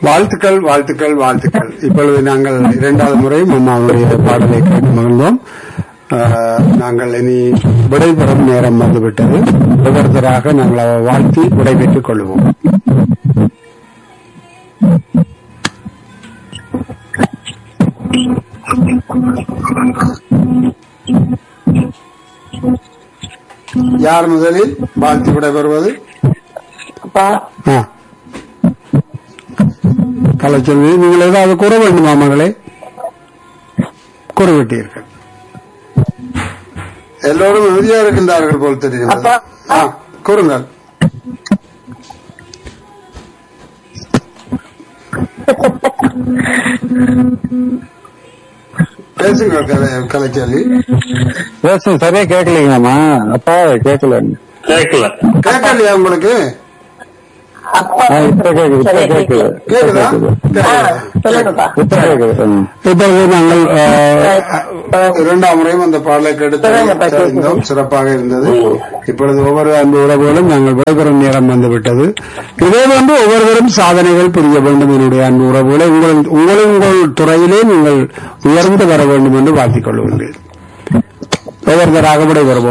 வாழ்த்துக்கள் வாழ்த்துக்கள் வாழ்த்துக்கள் இப்பொழுது நாங்கள் இரண்டாவது முறையும் அம்மாவுடைய பாடலை கேட்டு மகிழ்ந்தோம் ஆஹ், நாங்கள் இனி விடைபெறும் நேரம் வந்துவிட்டது ஒவ்வொருத்தராக நாங்கள் அவ வாழ்த்தி விடைபெற்றுக் கொள்வோம் யார் முதலில் வாழ்த்தி விடைபெறுவது அப்பா ஆ. கலைச்செல்வி நீங்கள் ஏதாவது கூற வேண்டுமா மகளே கூறிவிட்டீர்கள் எல்லோரும் உறுதியா இருக்கின்றார்கள் போல் தெரிகிறது அப்பா. ஆ, கூறுங்கள் பேசுங்க கலை- கலைச்செல்வி பேசும் சரியா கேட்கலீங்கம்மா அப்பா கேட்கல கேட்கல கேட்கலையா உங்களுக்கு அப்பா ஆ, இப்ப கேக்குது இப்ப சரியா கேக்குது இப்ப கேக்குதா கேக்குது ஆ, சொல்லுங்கப்பா இப்ப கேக்குது ம். இப்பொழுது நாங்கள் அஹ், இரண்டாம் முறையும் அந்த பாடலை சொல்லுங்க, கெடுத்து பா, இருந்தோம் சிறப்பாக இருந்தது இப்பொழுது ஒவ்வொரு அன்பு உறவுகளும் நாங்கள் விடைபெறும் நேரம் வந்துவிட்டது இதே போன்று ஒவ்வொருவரும் சாதனைகள் புரிய வேண்டும் என்னுடைய அன்பு உறவுகளை உங்கள் உங்களை உங்கள் துறையிலே நீங்கள் உயர்ந்து வர வேண்டும் என்று வாழ்த்திக் கொள்கின்றேன் ஒவ்வொருத்தராக விடைபெறுவோம்